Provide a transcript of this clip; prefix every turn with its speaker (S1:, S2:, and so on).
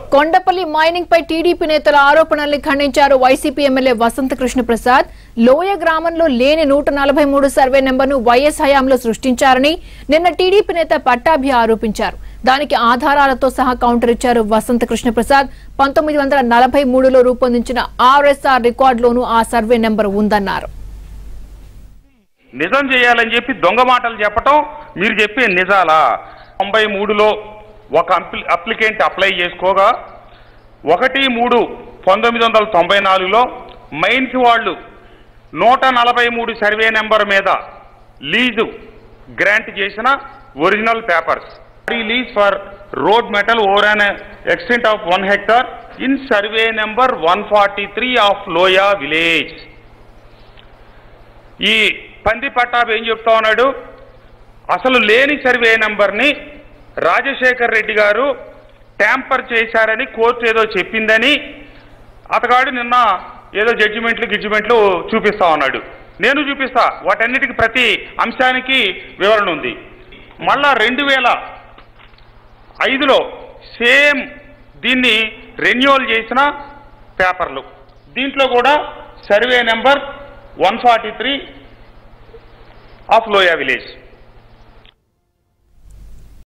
S1: Kondapalli mining పై TDP నేతల ఆరోపణల్ని ఖండించారు వైసీపీ ఎమ్మెల్యే వసంత కృష్ణ ప్రసాద్ లోయ గ్రామంలో లేని నూట నలభై మూడు సర్వే నెంబర్ను వైఎస్ హయాంలో సృష్టించారని నిన్న టీడీపీ నేత పట్టాభి ఆరోపించారు దానికి ఆధారాలతో సహా కౌంటర్ ఇచ్చారు వసంత కృష్ణ ప్రసాద్ పంతొమ్మిది వందల నలభై మూడులో రూపొందించిన ఆర్ఎస్ఆర్ రికార్డులోనూ ఆ సర్వే నెంబర్ ఉందన్నారు
S2: నిజం చేయాలని చెప్పి దొంగ మాటలు చెప్పటం మీరు చెప్పే నిజాలా తొంభై మూడులో ఒక అప్లి అప్లికెంట్ అప్లై చేసుకోగా ఒకటి మూడు పంతొమ్మిది వందల తొంభై నాలుగులో మైన్స్ వాళ్ళు నూట నలభై మూడు సర్వే నెంబర్ మీద లీజు గ్రాంట్ చేసిన original papers lease for road metal over an extent of one hectare in survey number one forty three of Loya village ఈ పంది పట్టాభి ఏం చెప్తా ఉన్నాడు అసలు లేని సర్వే నంబర్ని రాజశేఖర్ రెడ్డి గారు ట్యాంపర్ చేశారని కోర్టు ఏదో చెప్పిందని అతగాడు నిన్న ఏదో జడ్జిమెంట్లు గిడ్జిమెంట్లు చూపిస్తా ఉన్నాడు నేను చూపిస్తా వాటన్నిటికి ప్రతి అంశానికి వివరణ ఉంది మళ్ళా రెండు వేల ఐదులో సేమ్ దీన్ని రెన్యువల్ చేసిన పేపర్లు దీంట్లో కూడా survey number one forty three of Loya village